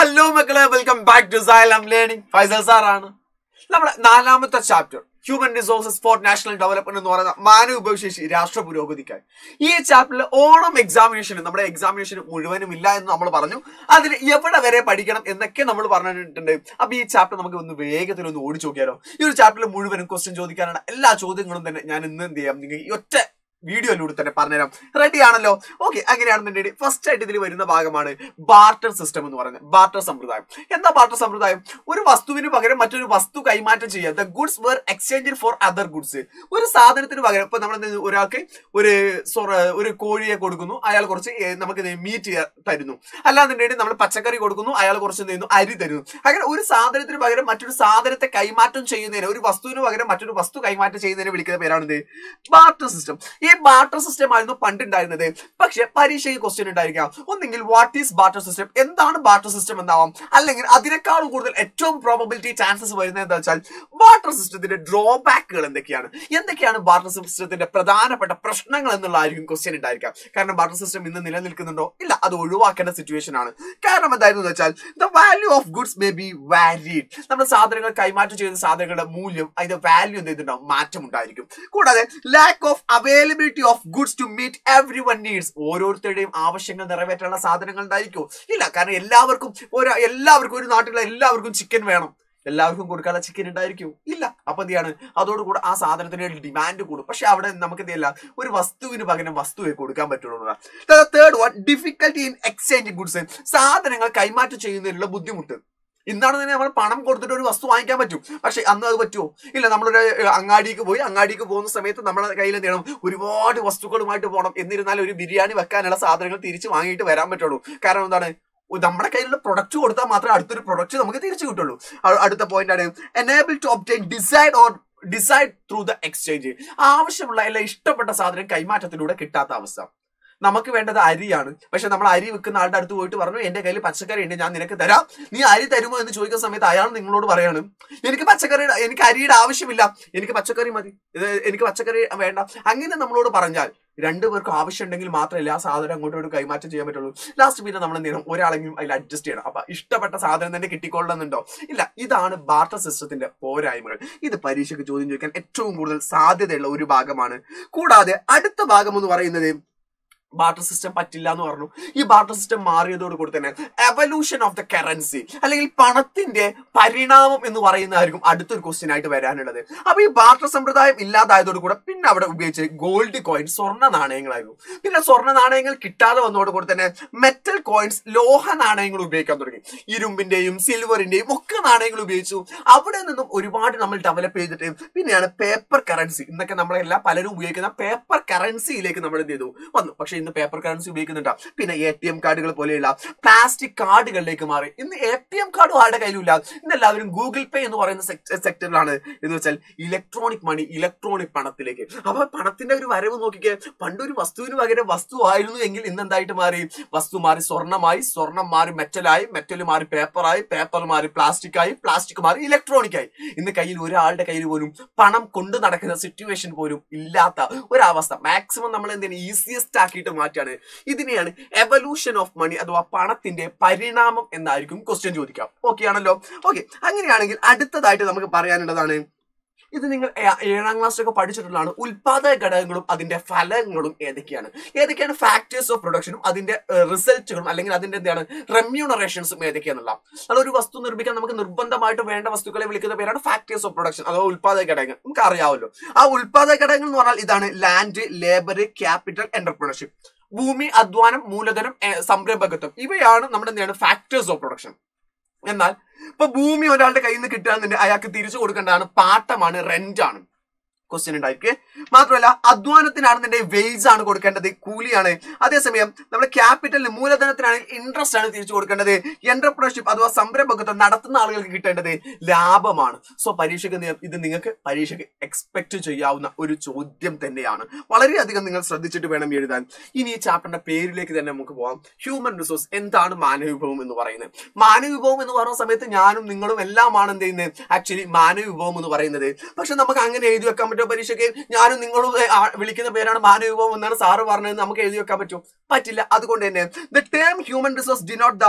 Hello മക്കളെ welcome back to Xylem learning Faisal സാറാണ് നമ്മുടെ നാലാമത്തെ chapter human resources for national development എന്ന് പറയുന്ന മാനവ വിഭവശേഷി രാഷ്ട്ര പുരോഗതിക്കായി ഈ ചാപ്റ്ററിൽ ഓണം എക്സാമിനേഷൻ നമ്മുടെ എക്സാമിനേഷൻ മുഴുവനും ഇല്ല എന്ന് നമ്മൾ പറഞ്ഞു അതിൽ എവിടെ വരെ പഠിക്കണം എന്നൊക്കെ നമ്മൾ പറഞ്ഞിട്ടുണ്ട് അപ്പൊ ഈ ചാപ്റ്റർ നമുക്ക് ഒന്ന് വേഗത്തിൽ ഒന്ന് ഓടിച്ചു നോക്കിയാലോ ഈ ഒരു ചാപ്റ്ററിൽ മുഴുവനും ക്വസ്റ്റ്യൻ ചോദിക്കാനാണ് എല്ലാ ചോദ്യങ്ങളും തന്നെ ഞാൻ ഇന്ന് എന്ത് ചെയ്യാം നിങ്ങൾ ഈ ഒറ്റ വീഡിയോയിലൂടെ തന്നെ പറഞ്ഞുതരാം റെഡി ആണല്ലോ ഓക്കെ അങ്ങനെയാണെന്നുണ്ടെങ്കിൽ ഫസ്റ്റ് ആയിട്ട് ഇതിൽ വരുന്ന ഭാഗമാണ് ബാർട്ടർ സിസ്റ്റം എന്ന് പറയുന്നത് ബാർട്ടർ സമ്പ്രദായം എന്താ ബാർട്ടർ സമ്പ്രദായം ഒരു വസ്തുവിന് പകരം മറ്റൊരു വസ്തു കൈമാറ്റം ചെയ്യുക the goods were exchange for other goods ഒരു സാധനത്തിന് പകരം ഇപ്പൊ നമ്മൾ എന്ത് ചെയ്യുന്നു? ഒരാൾക്ക് ഒരു സൊറ- ഒരു കോഴിയെ കൊടുക്കുന്നു അയാൾ കുറച്ച് ഏ, നമുക്ക് മീറ്റ് തരുന്നു അല്ലാന്നുണ്ടെങ്കിൽ നമ്മൾ പച്ചക്കറി കൊടുക്കുന്നു അയാൾ കുറച്ച് എന്ത് ചെയ്യുന്നു അരി തരുന്നു അങ്ങനെ ഒരു സാധനത്തിന് പകരം മറ്റൊരു സാധനത്തെ കൈമാറ്റം ചെയ്യുന്നതിന് ഒരു വസ്തുവിന് പകരം മറ്റൊരു വസ്തു കൈമാറ്റം ചെയ്യുന്നതിനെ വിളിക്കുന്ന പേരാണിത് ബാർട്ടർ സിസ്റ്റം ഈ ബാർട്ടർ സിസ്റ്റം ആയിരുന്നു പണ്ട് ഉണ്ടായിരുന്നത് പക്ഷെ പരീക്ഷയ്ക്ക് ക്വസ്റ്റ്യൻ ഉണ്ടായിരിക്കാം ഒന്നെങ്കിൽ വാട്ട് ഈസ് ബാർട്ടർ സിസ്റ്റം എന്താണ് ബാർട്ടർ സിസ്റ്റം എന്നാവാം അല്ലെങ്കിൽ അതിനേക്കാളും കൂടുതൽ ഏറ്റവും പ്രോബബിലിറ്റി ചാൻസസ് വരുന്നത് എന്താ വെച്ചാൽ ബാർട്ടർ സിസ്റ്റത്തിന്റെ ഡ്രോബാക്കുകൾ എന്തൊക്കെയാണ് എന്തൊക്കെയാണ് ബാർട്ടർ സിസ്റ്റത്തിന്റെ പ്രധാനപ്പെട്ട പ്രശ്നങ്ങൾ എന്നുള്ളതായിരിക്കും ക്വസ്റ്റ്യൻ ഉണ്ടായിരിക്കാം കാരണം ബാർട്ടർ സിസ്റ്റം ഇന്ന് നിലനിൽക്കുന്നുണ്ടോ ഇല്ല അത് ഒഴിവാക്കേണ്ട സിറ്റുവേഷൻ ആണ് കാരണം എന്തായിരുന്നു വെച്ചാൽ the value of goods may be valued നമ്മുടെ സാധനങ്ങൾ കൈമാറ്റം ചെയ്ത സാധനങ്ങളുടെ മൂല്യം അതിന്റെ വാല്യൂ എന്ത് ചെയ്തിട്ടുണ്ടാവും മാറ്റം ഉണ്ടായിരിക്കും കൂടാതെ lack of availability of goods to meet everyone needs ഓരോരുത്തരുടെയും ആവശ്യങ്ങൾ നിറവേറ്റാനുള്ള സാധനങ്ങൾ ഉണ്ടായിരിക്കും ഇല്ല കാരണം എല്ലാവർക്കും ഒരു എല്ലാവർക്കും ഒരു നാട്ടിലുള്ള എല്ലാവർക്കും ചിക്കൻ വേണം എല്ലാവർക്കും കൊടുക്കാനുള്ള ചിക്കൻ ഉണ്ടായിരിക്കും ഇല്ല അപ്പൊ എന്ത് ചെയ്യാണ് അതോടുകൂടെ ആ സാധനത്തിന് ഡിമാൻഡ് കൂടും പക്ഷെ അവിടെ നമുക്ക് എന്ത് ചെയ്യില്ല ഒരു വസ്തുവിന് പകരം വസ്തുവെ കൊടുക്കാൻ പറ്റുള്ളൂ third one difficulty in exchange goods സാധനങ്ങൾ കൈമാറ്റം ചെയ്യുന്നതിനുള്ള ബുദ്ധിമുട്ട് ഇന്നാണ് തന്നെ നമ്മൾ പണം കൊടുത്തിട്ട് ഒരു വസ്തു വാങ്ങിക്കാൻ പറ്റും പക്ഷെ അന്ന് അത് പറ്റുമോ ഇല്ല നമ്മളൊരു ഏഹ്, അങ്ങാടിക്ക് പോയി അങ്ങാടിക്ക് പോകുന്ന സമയത്ത് നമ്മുടെ കയ്യിൽ എന്ത് ചെയ്യണം ഒരുപാട് വസ്തുക്കളുമായിട്ട് പോകണം എന്നിരുന്നാൽ ഒരു ബിരിയാണി വെക്കാനുള്ള സാധനങ്ങൾ തിരിച്ച് വാങ്ങിയിട്ട് വരാൻ പറ്റുള്ളൂ കാരണം എന്താണ് ഉ- നമ്മുടെ കയ്യിലുള്ള പ്രൊഡക്റ്റ് കൊടുത്താൽ മാത്രമേ അടുത്തൊരു പ്രൊഡക്റ്റ് നമുക്ക് തിരിച്ചു കിട്ടുള്ളൂ അ- അടുത്ത പോയിന്റ് ആണ് enable to obtain decide or decide through the exchange ആവശ്യമുള്ള എല്ലാ ഇഷ്ടപ്പെട്ട സാധനം കൈമാറ്റത്തിലൂടെ കിട്ടാത്ത അവസ്ഥ നമുക്ക് വേണ്ടത് അരിയാണ് പക്ഷെ നമ്മൾ അരി വെക്കുന്ന ആളുടെ അടുത്ത് പോയിട്ട് പറഞ്ഞു എന്റെ കയ്യിൽ പച്ചക്കറി ഉണ്ട് ഞാൻ നിനക്ക് തരാം നീ അരി തരുമോ എന്ന് ചോദിക്കുന്ന സമയത്ത് അയാൾ നിങ്ങളോട് പറയാണ് എനിക്ക് പച്ചക്കറി എനിക്ക് അരിയുടെ ആവശ്യമില്ല എനിക്ക് പച്ചക്കറി മതി ഇത് എനിക്ക് പച്ചക്കറി വേണ്ട അങ്ങനെ നമ്മളോട് പറഞ്ഞാൽ രണ്ടുപേർക്കും ആവശ്യമുണ്ടെങ്കിൽ മാത്രമല്ല ആ സാധനം അങ്ങോട്ടും ഇങ്ങോട്ടും കൈമാറ്റം ചെയ്യാൻ പറ്റുള്ളൂ ലാസ്റ്റ് പിന്നെ നമ്മൾ എന്ത് ചെയ്യണം ഒരാളെങ്കിലും അതിൽ അഡ്ജസ്റ്റ് ചെയ്യണം അപ്പൊ ഇഷ്ടപ്പെട്ട സാധനം തന്നെ കിട്ടിക്കൊള്ളണമെന്നുണ്ടോ ഇല്ല ഇതാണ് ബാർട്ടർ സിസ്റ്റത്തിന്റെ പോരായ്മകൾ ഇത് പരീക്ഷയ്ക്ക് ചോദ്യം ചോദിക്കാൻ ഏറ്റവും കൂടുതൽ സാധ്യതയുള്ള ഒരു ഭാഗമാണ് കൂടാതെ അടുത്ത ഭാഗം എന്ന് പറയുന്നത് ബാർട്ടർ സിസ്റ്റം പറ്റില്ല എന്ന് പറഞ്ഞു ഈ ബാർട്ടർ സിസ്റ്റം മാറിയതോട് കൂടി തന്നെ എവല്യൂഷൻ ഓഫ് ദ കറൻസി അല്ലെങ്കിൽ പണത്തിന്റെ പരിണാമം എന്ന് പറയുന്നതായിരിക്കും അടുത്തൊരു ക്വസ്റ്റ്യൻ ആയിട്ട് വരാനുള്ളത് അപ്പൊ ഈ ബാർട്ടർ സമ്പ്രദായം ഇല്ലാതായതോട് കൂടെ പിന്നെ അവിടെ ഉപയോഗിച്ച് ഗോൾഡ് കോയിൻ സ്വർണ്ണ നാണയങ്ങളായിരുന്നു പിന്നെ സ്വർണ്ണ നാണയങ്ങൾ കിട്ടാതെ വന്നതോട് കൂടി തന്നെ മെറ്റൽ കോയിൻസ് ലോഹ നാണയങ്ങൾ ഉപയോഗിക്കാൻ തുടങ്ങി ഇരുമ്പിന്റെയും സിൽവറിന്റെയും ഒക്കെ നാണയങ്ങൾ ഉപയോഗിച്ചു അവിടെ നിന്നും ഒരുപാട് നമ്മൾ ഡെവലപ്പ് ചെയ്തിട്ട് പിന്നെയാണ് പേപ്പർ കറൻസി ഇന്നൊക്കെ നമ്മളെല്ലാം പലരും ഉപയോഗിക്കുന്ന പേപ്പർ കറൻസിയിലേക്ക് നമ്മൾ എന്ത് ചെയ്തു വന്നു പക്ഷെ ഇന്ന് പേപ്പർ കറൻസി ഉപയോഗിക്കുന്നുണ്ട് പിന്നെ എ ടി എം കാർഡുകൾ പോലെയുള്ള പ്ലാസ്റ്റിക് കാർഡുകളിലേക്ക് മാറി ഇന്ന് എ ടി എം കാർഡും ആരുടെ കയ്യിലില്ല ഇന്ന് എല്ലാവരും ഗൂഗിൾ പേ എന്ന് പറയുന്ന സെക്ടറിലാണ് എന്ന് വെച്ചാൽ ഇലക്ട്രോണിക് മണി ഇലക്ട്രോണിക് പണത്തിലേക്ക് അപ്പൊ പണത്തിന്റെ ഒരു വരവ് നോക്കിക്കേ പണ്ടൊരു വസ്തുവിന് പകരം വസ്തു ആയിരുന്നു എങ്കിൽ ഇന്ന് എന്തായിട്ട് മാറി വസ്തു മാറി സ്വർണ്ണമായി സ്വർണം മാറി മെറ്റലായി മെറ്റൽ മാറി പേപ്പറായി പേപ്പർ മാറി പ്ലാസ്റ്റിക് ആയി പ്ലാസ്റ്റിക് മാറി ഇലക്ട്രോണിക് ആയി ഇന്ന് കയ്യിൽ ഒരാളുടെ കയ്യിൽ പോലും പണം കൊണ്ടു നടക്കുന്ന സിറ്റുവേഷൻ പോലും ഇല്ലാത്ത ഒരവസ്ഥ മാക്സിമം നമ്മൾ എന്തിനാണ് ഈസിയസ്റ്റ് ആക്കിയിട്ട് മാറ്റാണ് ഇതിനെയാണ് എവല്യൂഷൻ ഓഫ് മണി അഥവാ പണത്തിന്റെ പരിണാമം എന്നായിരിക്കും ക്വസ്റ്റ്യൻ ചോദിക്കാം ഓക്കെ ആണല്ലോ ഓക്കെ അങ്ങനെയാണെങ്കിൽ അടുത്തതായിട്ട് നമുക്ക് പറയാനുള്ളതാണ് ഇത് നിങ്ങൾ ഏ- ഏഴാം ക്ലാസ്സിലൊക്കെ പഠിച്ചിട്ടുള്ളതാണ് ഉൽപാദക ഘടകങ്ങളും അതിന്റെ ഫലങ്ങളും ഏതൊക്കെയാണ് ഏതൊക്കെയാണ് ഫാക്ടേഴ്സ് ഓഫ് പ്രൊഡക്ഷനും അതിന്റെ റിസൾട്ടുകളും അല്ലെങ്കിൽ അതിന്റെ എന്താണ് റെമ്യൂണറേഷൻസും ഏതൊക്കെയാണെന്നുള്ള അത് ഒരു വസ്തു നിർമ്മിക്കാൻ നമുക്ക് നിർബന്ധമായിട്ട് വേണ്ട വസ്തുക്കളെ വിളിക്കുന്ന പേരാണ് ഫാക്ടേഴ്സ് ഓഫ് പ്രൊഡക്ഷൻ അഥവാ ഉൽപാദക ഘടകങ്ങൾ നമുക്ക് അറിയാമല്ലോ ആ ഉൽപാദക ഘടകങ്ങൾ എന്ന് പറഞ്ഞാൽ ഇതാണ് ലാൻഡ് ലേബർ ക്യാപിറ്റൽ എന്റർപ്രണർഷിപ്പ് ഭൂമി അധ്വാനം മൂലധനം ഏ, സംരംഭകത്വം ഇവയാണ് നമ്മുടെ എന്താണ് ഫാക്ടേഴ്സ് ഓഫ് പ്രൊഡക്ഷൻ എന്നാൽ ഇപ്പൊ ഭൂമി ഒരാളുടെ കയ്യിൽ നിന്ന് കിട്ടുകയാണെന്നുണ്ടെങ്കിൽ അയാൾക്ക് തിരിച്ചു കൊടുക്കേണ്ടതാണ് പാട്ടമാണ് റെന്റ് ആണ് ക്വസ്റ്റ്യൻ ഉണ്ടായിരിക്കെ മാത്രമല്ല അധ്വാനത്തിനാണെന്നുണ്ടെങ്കിൽ വെയ്സ് ആണ് കൊടുക്കേണ്ടത് കൂലിയാണ് അതേസമയം നമ്മുടെ ക്യാപിറ്റലിന് മൂലധനത്തിനാണെങ്കിൽ ഇൻട്രസ്റ്റ് ആണ് തിരിച്ചു കൊടുക്കേണ്ടത് എന്റർപ്രണർഷിപ്പ് അഥവാ സംരംഭകത്വം നടത്തുന്ന ആളുകൾക്ക് കിട്ടേണ്ടത് ലാഭമാണ് സോ പരീക്ഷയ്ക്ക് നി- ഇത് നിങ്ങൾക്ക് പരീക്ഷയ്ക്ക് എക്സ്പെക്ട് ചെയ്യാവുന്ന ഒരു ചോദ്യം തന്നെയാണ് വളരെയധികം നിങ്ങൾ ശ്രദ്ധിച്ചിട്ട് വേണം എഴുതാൻ ഇനി ഈ ചാപ്റ്ററിന്റെ പേരിലേക്ക് തന്നെ നമുക്ക് പോകാം ഹ്യൂമൻ റിസോഴ്സ് എന്താണ് മാനവവിഭവം എന്ന് പറയുന്നത് മാനവവിഭവം എന്ന് പറയുന്ന സമയത്ത് ഞാനും നിങ്ങളും എല്ലാമാണ് എന്ത് ചെയ്യുന്നത് ആക്ച്വലി മാനവവിഭവം എന്ന് പറയുന്നത് പക്ഷെ നമുക്ക് അങ്ങനെ എഴുതി വെക്കാൻ പറ്റുമോ പരീക്ഷയ്ക്ക് ഞാനും നിങ്ങളും ഏ, ആ, വിളിക്കുന്ന പേരാണ് മാനവവിഭവം എന്നാണ് സാറ് പറഞ്ഞത് നമുക്ക് എഴുതി വെക്കാൻ പറ്റുമോ പറ്റില്ല അതുകൊണ്ട് തന്നെ the term human resource denote the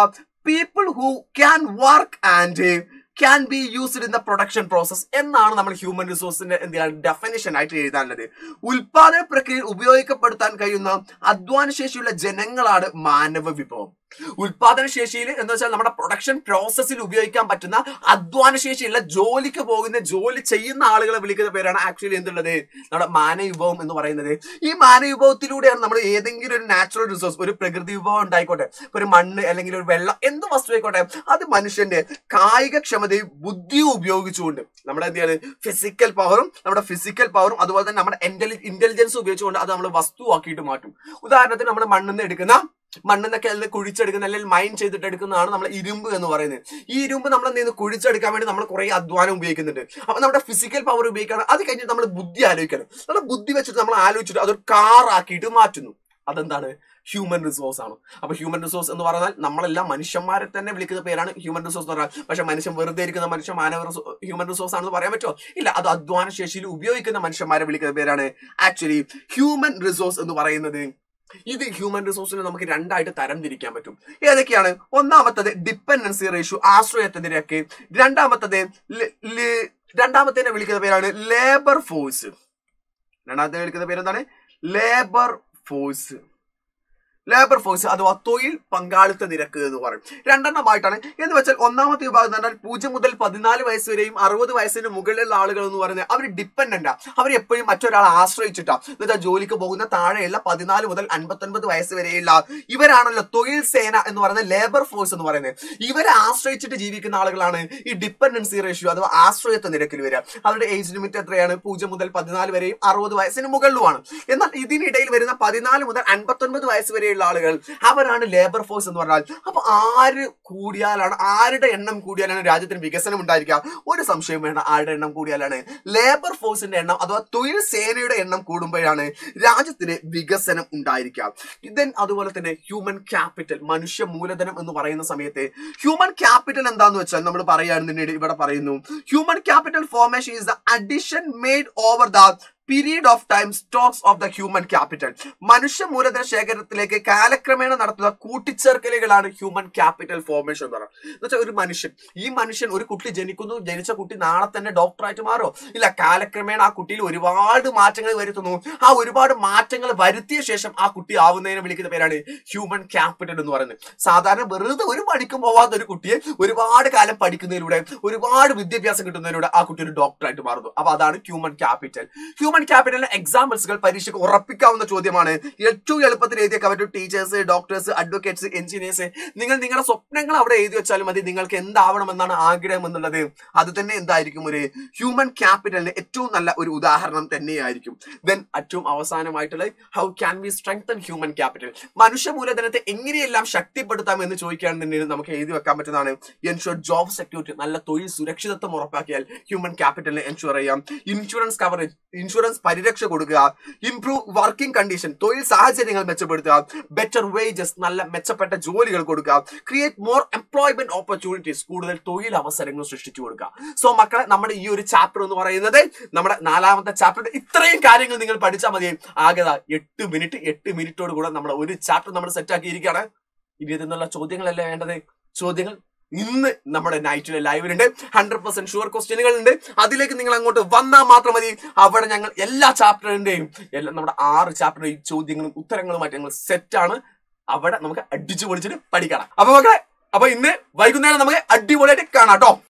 people who can work and can be used in the production process എന്നാണ് നമ്മൾ ഹ്യൂമൻ റിസോഴ്സിന്റെ എന്താണ് ഡെഫിനിഷൻ ആയിട്ട് എഴുതാനുള്ളത് ഉൽപാദന പ്രക്രിയയിൽ ഉപയോഗിക്കപ്പെടുത്താൻ കഴിയുന്ന അധ്വാനശേഷിയുള്ള ജനങ്ങളാണ് മാനവ വിഭവം ഉൽപാദന ശേഷിയിൽ എന്ന് വെച്ചാൽ നമ്മുടെ പ്രൊഡക്ഷൻ പ്രോസസ്സിൽ ഉപയോഗിക്കാൻ പറ്റുന്ന അധ്വാന ശേഷിയുള്ള ജോലിക്ക് പോകുന്ന ജോലി ചെയ്യുന്ന ആളുകളെ വിളിക്കുന്ന പേരാണ് ആക്ച്വലി എന്തുള്ളത് നമ്മുടെ മാനവിഭവം എന്ന് പറയുന്നത് ഈ മാനവിഭവത്തിലൂടെയാണ് നമ്മൾ ഏതെങ്കിലും ഒരു നാച്ചുറൽ റിസോഴ്സ് ഒരു പ്രകൃതി വിഭവം ഉണ്ടായിക്കോട്ടെ ഒരു മണ്ണ് അല്ലെങ്കിൽ ഒരു വെള്ളം എന്ത് വസ്തു ആയിക്കോട്ടെ അത് മനുഷ്യന്റെ കായികക്ഷമതയും ബുദ്ധിയും ഉപയോഗിച്ചുകൊണ്ട് നമ്മുടെ എന്ത് ചെയ്യാണ് ഫിസിക്കൽ പവറും നമ്മുടെ ഫിസിക്കൽ പവറും അതുപോലെ തന്നെ നമ്മുടെ ഇന്റലിജൻസ് ഉപയോഗിച്ചുകൊണ്ട് അത് നമ്മൾ വസ്തുവാക്കിയിട്ട് മാറ്റും ഉദാഹരണത്തിന് നമ്മുടെ മണ്ണിൽ നിന്ന് എടുക്കുന്ന മണ്ണെന്നൊക്കെ അതിൽ കുഴിച്ചെടുക്കുന്ന അല്ലെങ്കിൽ മൈൻ ചെയ്തിട്ട് എടുക്കുന്നതാണ് നമ്മൾ ഇരുമ്പ് എന്ന് പറയുന്നത് ഈ ഇരുമ്പ് നമ്മൾ എന്ത് ചെയ്യുന്നു കുഴിച്ചെടുക്കാൻ വേണ്ടി നമ്മൾ കുറെ അധ്വാനം ഉപയോഗിക്കുന്നുണ്ട് അപ്പൊ നമ്മുടെ ഫിസിക്കൽ പവർ ഉപയോഗിക്കണം അത് കഴിഞ്ഞിട്ട് നമ്മൾ ബുദ്ധി ആലോചിക്കണം നമ്മുടെ ബുദ്ധി വെച്ചിട്ട് നമ്മൾ ആലോചിച്ചിട്ട് അതൊരു കാർ ആക്കിയിട്ട് മാറ്റുന്നു അതെന്താണ് ഹ്യൂമൻ റിസോഴ്സ് ആണ് അപ്പൊ ഹ്യൂമൻ റിസോഴ്സ് എന്ന് പറഞ്ഞാൽ നമ്മളെല്ലാം മനുഷ്യന്മാരെ തന്നെ വിളിക്കുന്ന പേരാണ് ഹ്യൂമൻ റിസോഴ്സ് എന്ന് പറഞ്ഞാൽ പക്ഷെ മനുഷ്യൻ വെറുതെ ഇരിക്കുന്ന മനുഷ്യ മാനവ ഹ്യൂമൻ റിസോഴ്സ് ആണെന്ന് പറയാൻ പറ്റുമോ ഇല്ല അത് അധ്വാന ശേഷിയിൽ ഉപയോഗിക്കുന്ന മനുഷ്യന്മാരെ വിളിക്കുന്ന പേരാണ് ആക്ച്വലി ഹ്യൂമൻ റിസോഴ്സ് എന്ന് പറയുന്നത് ഇത് ഹ്യൂമൻ റിസോഴ്സിനെ നമുക്ക് രണ്ടായിട്ട് തരം തിരിക്കാൻ പറ്റും ഏതൊക്കെയാണ് ഒന്നാമത്തത് ഡിപ്പെൻഡൻസി റേഷ്യോ ആശ്രയത്വത്തിനൊക്കെ രണ്ടാമത്തത് ല- ല- രണ്ടാമത്തേനെ വിളിക്കുന്ന പേരാണ് ലേബർ ഫോഴ്സ് രണ്ടാമത്തെ വിളിക്കുന്ന പേരെന്താണ് ലേബർ ഫോഴ്സ് ലേബർ ഫോഴ്സ് അഥവാ തൊഴിൽ പങ്കാളിത്ത നിരക്ക് എന്ന് പറയും രണ്ടെണ്ണമായിട്ടാണ് എന്ന് വെച്ചാൽ ഒന്നാമത്തെ വിഭാഗം എന്ന് പറഞ്ഞാൽ പൂജ്യം മുതൽ പതിനാല് വയസ്സ് വരെയും അറുപത് വയസ്സിന് മുകളിലുള്ള ആളുകൾ എന്ന് പറയുന്നത് അവർ ഡിപ്പെൻഡന്റാ അവർ എപ്പോഴും മറ്റൊരാളെ ആശ്രയിച്ചിട്ടാ എന്നുവെച്ചാൽ ജോലിക്ക് പോകുന്ന താഴെയുള്ള പതിനാല് മുതൽ അൻപത്തൊൻപത് വയസ്സ് വരെയുള്ള ഇവരാണല്ലോ തൊഴിൽ സേന എന്ന് പറയുന്ന ലേബർ ഫോഴ്സ് എന്ന് പറയുന്നത് ഇവരെ ആശ്രയിച്ചിട്ട് ജീവിക്കുന്ന ആളുകളാണ് ഈ ഡിപ്പെൻഡൻസി റേഷ്യോ അഥവാ ആശ്രയത്വ നിരക്കിൽ വരിക അവരുടെ ഏജ് ലിമിറ്റ് എത്രയാണ് പൂജ്യം മുതൽ പതിനാല് വരെയും അറുപത് വയസ്സിന് മുകളിലുമാണ് എന്നാൽ ഇതിനിടയിൽ വരുന്ന പതിനാല് മുതൽ അൻപത്തൊൻപത് വയസ്സ് വരെയുള്ള ആളുകൾ അവരാണ് ലേബർ ഫോഴ്സ് എന്ന് പറഞ്ഞാൽ അപ്പൊ ആര് കൂടിയാലാണ് ആരുടെ എണ്ണം കൂടിയാലാണ് രാജ്യത്തിന് വികസനം ഉണ്ടായിരിക്കുക ഒരു സംശയം വേണ്ട ആരുടെ എണ്ണം കൂടിയാലാണ് ലേബർ ഫോഴ്സിന്റെ എണ്ണം അഥവാ തൊഴിൽ സേനയുടെ എണ്ണം കൂടുമ്പോഴാണ് രാജ്യത്തിന് വികസനം ഉണ്ടായിരിക്കുക ഇതൻ അതുപോലെ തന്നെ ഹ്യൂമൻ ക്യാപിറ്റൽ മനുഷ്യ മൂലധനം എന്ന് പറയുന്ന സമയത്ത് ഹ്യൂമൻ ക്യാപിറ്റൽ എന്താന്ന് വെച്ചാൽ നമ്മൾ പറയുകയാണെന്നുണ്ടെങ്കിൽ ഇവിടെ പറയുന്നു human capital formation is the addition made over the period of time stocks of the human capital മനുഷ്യ മൂലധന ശേഖരത്തിലേക്ക് കാലക്രമേണ നടത്തുന്ന കൂട്ടിച്ചേർക്കലുകളാണ് ഹ്യൂമൻ ക്യാപിറ്റൽ ഫോർമേഷൻ എന്ന് പറയുന്നത് എന്ന് വെച്ചാൽ ഒരു മനുഷ്യൻ ഈ മനുഷ്യൻ ഒരു കുട്ടി ജനിക്കുന്നു ജനിച്ച കുട്ടി നാളെ തന്നെ ഡോക്ടറായിട്ട് മാറോ ഇല്ല കാലക്രമേണ ആ കുട്ടിയിൽ ഒരുപാട് മാറ്റങ്ങൾ വരുത്തുന്നു ആ ഒരുപാട് മാറ്റങ്ങൾ വരുത്തിയ ശേഷം ആ കുട്ടി ആവുന്നതിനെ വിളിക്കുന്ന പേരാണ് ഹ്യൂമൻ ക്യാപിറ്റൽ എന്ന് പറയുന്നത് സാധാരണ വെറുതെ ഒരു പണിക്കും പോവാത്ത ഒരു കുട്ടിയെ ഒരുപാട് കാലം പഠിക്കുന്നതിലൂടെ ഒരുപാട് വിദ്യാഭ്യാസം കിട്ടുന്നതിലൂടെ ആ കുട്ടി ഒരു ഡോക്ടറായിട്ട് മാറുന്നു അപ്പൊ അതാണ് ഹ്യൂമൻ ക്യാപിറ്റൽ ഹ്യൂമൻ ക്യാപിറ്റലിന്റെ എക്സാമ്പിൾസുകൾ പരീക്ഷയ്ക്ക് ഉറപ്പിക്കാവുന്ന ചോദ്യമാണ് ഏറ്റവും എളുപ്പത്തിൽ എഴുതിയേക്കാൻ പറ്റും ടീച്ചേഴ്സ് ഡോക്ടേഴ്സ് അഡ്വക്കേറ്റ്സ് എഞ്ചിനീയേഴ്സ് നിങ്ങൾ നിങ്ങളുടെ സ്വപ്നങ്ങൾ അവിടെ എഴുതി വെച്ചാലും മതി നിങ്ങൾക്ക് എന്താവണമെന്നാണ് ആഗ്രഹം എന്നുള്ളത് അത് തന്നെ എന്തായിരിക്കും ഒരു ഹ്യൂമൻ ക്യാപിറ്റലിന്റെ ഏറ്റവും നല്ല ഒരു ഉദാഹരണം തന്നെയായിരിക്കും ദെൻ ഏറ്റവും അവസാനമായിട്ടുള്ള how can we strengthen human capital മനുഷ്യ മൂലധനത്തെ എങ്ങനെയെല്ലാം ശക്തിപ്പെടുത്താം എന്ന് ചോദിക്കുകയാണെന്നുണ്ടെങ്കിൽ നമുക്ക് എഴുതി വെക്കാൻ പറ്റുന്നതാണ് എൻഷുർ ജോബ് സെക്യൂരിറ്റി നല്ല തൊഴിൽ സുരക്ഷിതത്വം ഉറപ്പാക്കിയാൽ ഹ്യൂമൻ ക്യാപിറ്റലിനെ എൻഷുർ ചെയ്യാം ഇൻഷുറൻസ് കവറേജ് ഇൻഷുറൻസ് പരിരക്ഷ കൊടുക്കുക ഇംപ്രൂവ് വർക്കിംഗ് കണ്ടീഷൻ തൊഴിൽ സാഹചര്യങ്ങൾ മെച്ചപ്പെടുത്തുക ബെറ്റർ വേജസ് നല്ല മെച്ചപ്പെട്ട ജോലികൾ കൊടുക്കുക ക്രിയേറ്റ് മോർ എംപ്ലോയ്മെന്റ് ഓപ്പർച്യൂണിറ്റീസ് കൂടുതൽ തൊഴിൽ അവസരങ്ങൾ സൃഷ്ടിച്ചു കൊടുക്കുക സോ മക്കളെ നമ്മുടെ ഈ ഒരു ചാപ്റ്റർ എന്ന് പറയുന്നത് നമ്മുടെ നാലാമത്തെ ചാപ്റ്റർ ഇത്രയും കാര്യങ്ങൾ നിങ്ങൾ പഠിച്ചാൽ മതി ആകെ ദാ എട്ട് മിനിറ്റ് എട്ട് മിനിറ്റോട് കൂടെ നമ്മുടെ ഒരു ചാപ്റ്റർ നമ്മൾ സെറ്റ് ആക്കിയിരിക്കുകയാണ് ഇനി ഇതിൽ നിന്നുള്ള ചോദ്യങ്ങളല്ലേ വേണ്ടത് ചോദ്യങ്ങൾ ഇന്ന് നമ്മുടെ നൈറ്റിലെ ലൈവിലുണ്ട് ഹൺഡ്രഡ് പെർസെന്റ് ഷുവർ ക്വസ്റ്റ്യനുകൾ ഉണ്ട് അതിലേക്ക് നിങ്ങൾ അങ്ങോട്ട് വന്നാൽ മാത്രം മതി അവിടെ ഞങ്ങൾ എല്ലാ ചാപ്റ്ററിന്റെയും എല്ലാം നമ്മുടെ ആറ് ചാപ്റ്ററിന്റെയും ചോദ്യങ്ങളും ഉത്തരങ്ങളുമായിട്ട് ഞങ്ങൾ സെറ്റ് ആണ് അവിടെ നമുക്ക് അടിച്ചു പൊളിച്ചിട്ട് പഠിക്കണം അപ്പൊ മക്കളെ അപ്പൊ ഇന്ന് വൈകുന്നേരം നമുക്ക് അടിപൊളിയായിട്ട് കാണാം കേട്ടോ